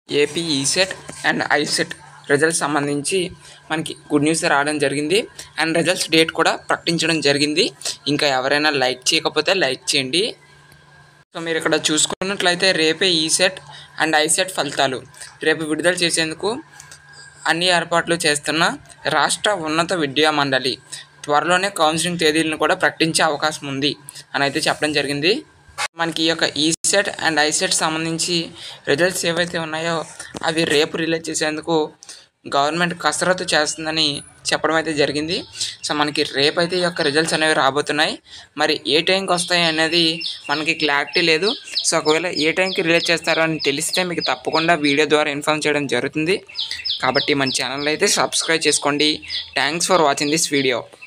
AP ECET and ICET results సంబంధించి మనకి good news రావడం జరిగింది అండ్ రిజల్ట్స్ డేట్ కూడా ప్రకటించడం జరిగింది ఇంకా ఎవరైనా లైక్ చేయకపోతే లైక్ చేయండి సో మీరు ఇక్కడ చూసుకున్నట్లయితే రేపే ఈసెట్ అండ్ ఐసెట్ ఫలితాలు రేపు విడుదల చేసేందుకు అన్ని ఏర్పాట్లు చేస్తున్న రాష్ట్ర ఉన్నత విద్యా మండలి త్వరలోనే కౌన్సిలింగ్ తేదీలను కూడా ప్రకటించే అవకాశం ఉంది అని అయితే చెప్పడం జరిగింది మనకి ఈ యొక్క ఈసెట్ అండ్ ఐసెట్ సంబంధించి రిజల్ట్స్ ఏవైతే ఉన్నాయో అవి రేపు రిలీజ్ చేసేందుకు గవర్నమెంట్ కసరత్తు చేస్తుందని చెప్పడం అయితే జరిగింది సో మనకి రేపు అయితే ఈ యొక్క రిజల్ట్స్ అనేవి రాబోతున్నాయి మరి ఏ టైంకి వస్తాయి అనేది మనకి క్లారిటీ లేదు సో ఒకవేళ ఏ టైంకి రిలీజ్ చేస్తారో అని తెలిస్తే మీకు తప్పకుండా వీడియో ద్వారా ఇన్ఫామ్ చేయడం జరుగుతుంది కాబట్టి మన ఛానల్ అయితే సబ్స్క్రైబ్ చేసుకోండి thanks for watching this video